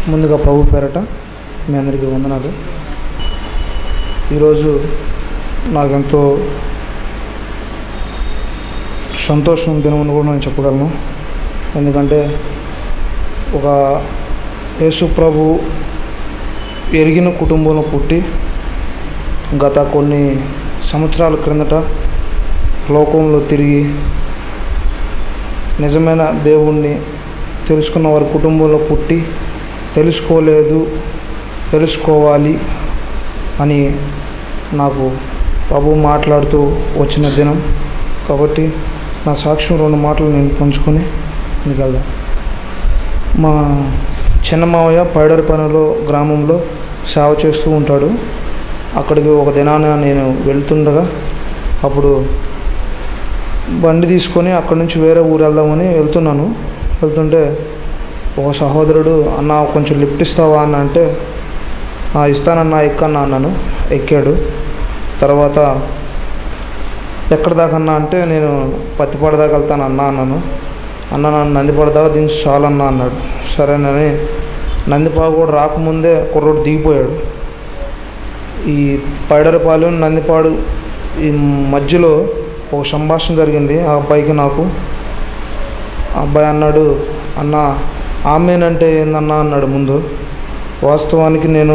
ముందుగా ప్రభు పేరట మీ అందరికీ వందనాలు ఈరోజు నాకెంతో సంతోషం దినమని కూడా నేను చెప్పగలను ఎందుకంటే ఒక యేసు ప్రభు ఎరిగిన కుటుంబంలో పుట్టి గత కొన్ని సంవత్సరాల క్రిందట లోకంలో తిరిగి నిజమైన దేవుణ్ణి తెలుసుకున్న వారి కుటుంబంలో పుట్టి తెలుసుకోలేదు తెలుసుకోవాలి అని నాకు ప్రభు మాట్లాడుతూ వచ్చిన దినం కాబట్టి నా సాక్ష్యం రెండు మాటలు నేను పంచుకొని ముందుకెళ్దాం మా చిన్న మావయ్య పైడర్ పనిలో గ్రామంలో సేవ చేస్తూ ఉంటాడు అక్కడికి ఒక దినాన నేను వెళ్తుండగా అప్పుడు బండి తీసుకొని అక్కడి నుంచి వేరే ఊరు వెళ్దామని వెళ్తున్నాను వెళ్తుంటే ఒక సహోదరుడు అన్న కొంచెం లిఫ్ట్ ఇస్తావా అని అంటే "ఆ, ఇస్తానన్నా ఎక్కన్నా అన్నాను ఎక్కాడు తర్వాత ఎక్కడ దాకా అన్నా అంటే నేను పత్తిపాడ దాకా వెళ్తాను అన్నా అన్నాను అన్న నన్ను నందిపాడ దాకా దించి చాలన్నా అన్నాడు సరేనని నందిపాడు కూడా రాకముందే కుర్రోడు దిగిపోయాడు ఈ పైడరపాలెం నందిపాడు ఈ మధ్యలో ఒక సంభాషణ జరిగింది ఆ అబ్బాయికి నాకు ఆ అబ్బాయి అన్నాడు అన్న ఆమెనంటే ఏందన్నా అన్నాడు ముందు వాస్తవానికి నేను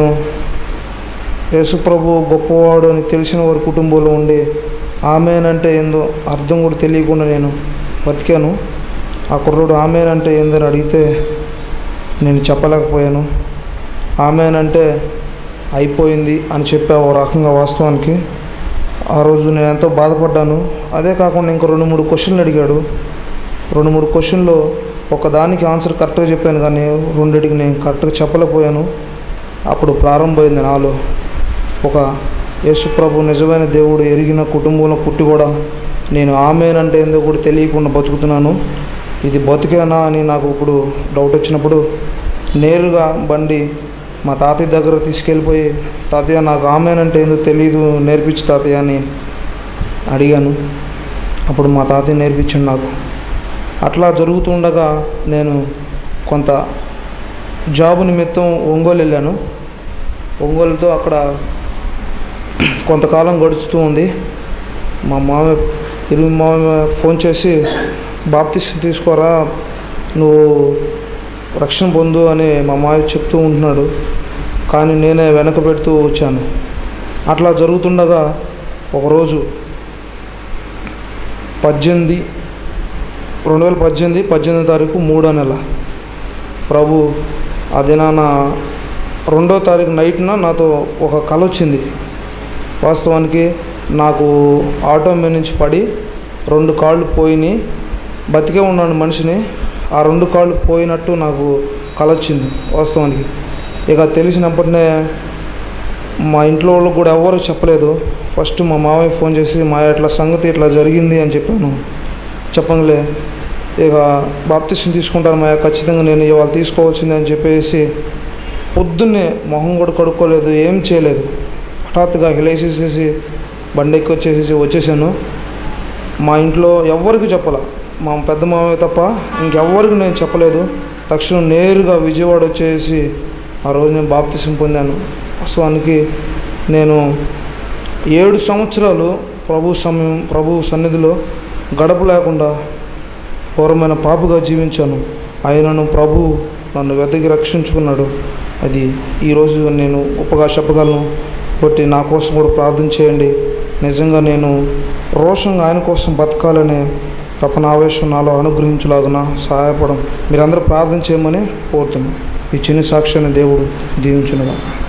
యేసుప్రభు గొప్పవాడు అని తెలిసిన వారి కుటుంబంలో ఉండి ఆమెనంటే ఏందో అర్థం కూడా తెలియకుండా నేను బతికాను ఆ కుర్రుడు ఆమెనంటే ఏందని అడిగితే నేను చెప్పలేకపోయాను ఆమెనంటే అయిపోయింది అని చెప్పా ఓ రకంగా వాస్తవానికి ఆ రోజు నేను ఎంతో బాధపడ్డాను అదే కాకుండా ఇంకా రెండు మూడు క్వశ్చన్లు అడిగాడు రెండు మూడు క్వశ్చన్లో ఒకదానికి ఆన్సర్ కరెక్ట్గా చెప్పాను కానీ రెండిటికి నేను కరెక్ట్గా చెప్పలేకపోయాను అప్పుడు ప్రారంభమైంది నాలో ఒక యేసుప్రభు నిజమైన దేవుడు ఎరిగిన కుటుంబంలో పుట్టి కూడా నేను ఆమెనంటే ఏందో కూడా తెలియకుండా బతుకుతున్నాను ఇది బతికేనా అని నాకు ఇప్పుడు డౌట్ వచ్చినప్పుడు నేరుగా బండి మా తాతయ్య దగ్గర తీసుకెళ్ళిపోయి తాతయ్య నాకు ఆమెనంటే ఏందో తెలియదు నేర్పించు తాతయ్య అని అడిగాను అప్పుడు మా తాతయ్య నేర్పించాడు నాకు అట్లా జరుగుతుండగా నేను కొంత జాబ్ నిమిత్తం ఒంగోలు వెళ్ళాను ఒంగోలుతో అక్కడ కొంతకాలం గడుస్తూ ఉంది మా మామయ్య ఇరుగు మామయ్య ఫోన్ చేసి బాప్తిస్ తీసుకోరా నువ్వు రక్షణ పొందు అని మా మామయ్య చెప్తూ ఉంటున్నాడు కానీ నేనే వెనక పెడుతూ వచ్చాను అట్లా జరుగుతుండగా ఒకరోజు పద్దెనిమిది రెండు వేల పద్దెనిమిది పద్దెనిమిదో తారీఖు మూడో నెల ప్రభు ఆ దినాన రెండో తారీఖు నైట్న నాతో ఒక కల వచ్చింది వాస్తవానికి నాకు ఆటో మీద నుంచి పడి రెండు కాళ్ళు పోయినాయి బతికే ఉన్నాను మనిషిని ఆ రెండు కాళ్ళు పోయినట్టు నాకు కల వచ్చింది వాస్తవానికి ఇక తెలిసినప్పటినే మా ఇంట్లో వాళ్ళకి కూడా ఎవరు చెప్పలేదు ఫస్ట్ మా మామయ్య ఫోన్ చేసి మా ఇట్లా సంగతి ఇట్లా జరిగింది అని చెప్పాను చెప్పండిలే ఇక బాప్తిసం తీసుకుంటాను మా ఖచ్చితంగా నేను ఇవాళ తీసుకోవాల్సిందే అని చెప్పేసి పొద్దున్నే మొహం కూడా కడుక్కోలేదు ఏం చేయలేదు హఠాత్తుగా లేచేసేసి బండి ఎక్కి వచ్చేసేసి వచ్చేసాను మా ఇంట్లో ఎవ్వరికి చెప్పాల మా పెద్ద మామయ్య తప్ప ఇంకెవ్వరికి నేను చెప్పలేదు తక్షణం నేరుగా విజయవాడ వచ్చేసి ఆ రోజు నేను బాప్తిసం పొందాను వాస్తవానికి నేను ఏడు సంవత్సరాలు ప్రభు సమయం ప్రభు సన్నిధిలో గడప లేకుండా ఘోరమైన పాపుగా జీవించాను ఆయనను ప్రభు నన్ను వెతకి రక్షించుకున్నాడు అది ఈరోజు నేను గొప్పగా చెప్పగలను కాబట్టి నా కోసం కూడా ప్రార్థన చేయండి నిజంగా నేను రోషంగా ఆయన కోసం బతకాలనే తపన ఆవేశం నాలో అనుగ్రహించలాగున సహాయపడం మీరందరూ ప్రార్థన చేయమని కోరుతున్నాను ఈ చిన్న సాక్ష్యాన్ని దేవుడు దీవించునుగా